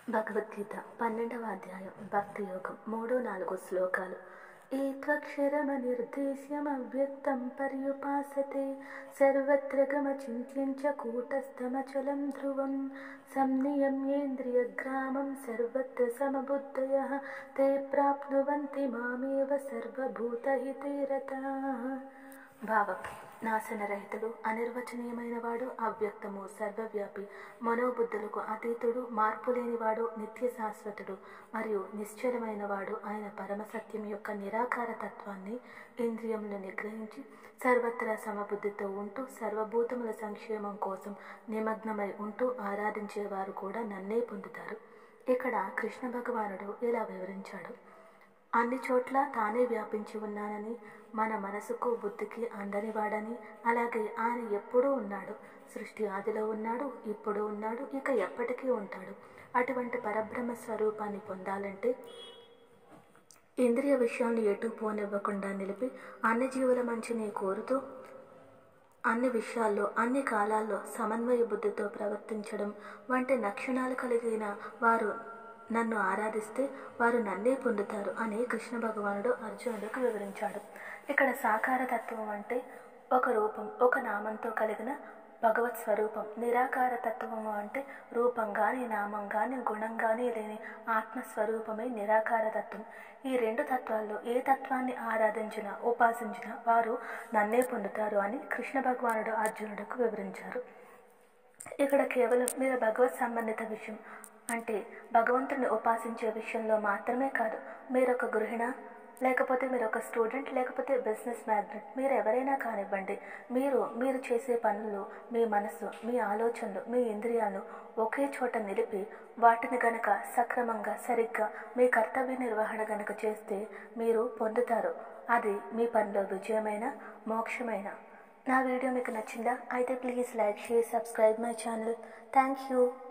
భగవద్గీత పన్నెండవ అధ్యాయం భక్తి యోగం మూడు నాలుగు శ్లోకాలు ఈ త్వక్షరమనిర్దేశ్యమవ్యక్తం పర్యుపాసతే సర్వత్ర గమచింత్యం చ కూటస్థమచలం ధ్రువం సంనియమ్యేంద్రియగ్రామం సర్వత్ర సమబుద్ధయः ते ప్రాప్నువంతి మామేవ సర్వభూతహితే రతాः భావం నాశనరహితుడు అనిర్వచనీయమైన వాడు అవ్యక్తము సర్వవ్యాపి మనోబుద్ధులకు అతీతుడు మార్పు లేనివాడు నిత్య శాశ్వతుడు మరియు నిశ్చలమైన వాడు ఆయన పరమసత్యం యొక్క నిరాకార తత్వాన్ని ఇంద్రియములు నిగ్రహించి సర్వత్రా సమబుద్ధితో ఉంటూ సర్వభూతముల సంక్షేమం కోసం నిమగ్నమై ఉంటూ ఆరాధించేవారు కూడా నన్నే పొందుతారు ఇక్కడ కృష్ణ భగవానుడు ఇలా వివరించాడు అన్ని చోట్ల తానే వ్యాపించి ఉన్నానని మన మనసుకు బుద్ధికి అందనివాడని అలాగే ఆయన ఎప్పుడూ ఉన్నాడు సృష్టి ఆదిలో ఉన్నాడు ఇప్పుడు ఉన్నాడు ఇక ఎప్పటికీ ఉంటాడు అటువంటి పరబ్రహ్మ స్వరూపాన్ని పొందాలంటే ఇంద్రియ విషయాలను ఎటు పోనివ్వకుండా నిలిపి అన్ని జీవుల మంచిని కోరుతూ అన్ని విషయాల్లో అన్ని కాలాల్లో సమన్వయ బుద్ధితో ప్రవర్తించడం వంటి లక్షణాలు కలిగిన వారు నన్ను ఆరాధిస్తే వారు నన్నే పొందుతారు అని కృష్ణ భగవానుడు అర్జునుడికి వివరించాడు ఇక్కడ సాకార తత్వం అంటే ఒక రూపం ఒక నామంతో కలిగిన భగవత్ స్వరూపం నిరాకార తత్వము అంటే రూపం కానీ నామం కానీ గుణం కానీ లేని ఆత్మస్వరూపమే నిరాకార తత్వం ఈ రెండు తత్వాల్లో ఏ తత్వాన్ని ఆరాధించినా ఉపాసించినా వారు నన్నే పొందుతారు అని కృష్ణ భగవానుడు అర్జునుడికి వివరించారు ఇక్కడ కేవలం మీరు భగవత్ సంబంధిత విషయం అంటే భగవంతుని ఉపాసించే విషయంలో మాత్రమే కాదు మీరు ఒక గృహిణ లేకపోతే మీరు ఒక స్టూడెంట్ లేకపోతే బిజినెస్ మ్యాగ్నెట్ మీరు ఎవరైనా కానివ్వండి మీరు మీరు చేసే పనులు మీ మనసు మీ ఆలోచనలు మీ ఇంద్రియాలు ఒకే చోట నిలిపి వాటిని గనక సక్రమంగా సరిగ్గా మీ కర్తవ్య నిర్వహణ గనక చేస్తే మీరు పొందుతారు అది మీ పనిలో విజయమైన మోక్షమైన నా వీడియో మీకు నచ్చిందా అయితే please like share subscribe my channel thank you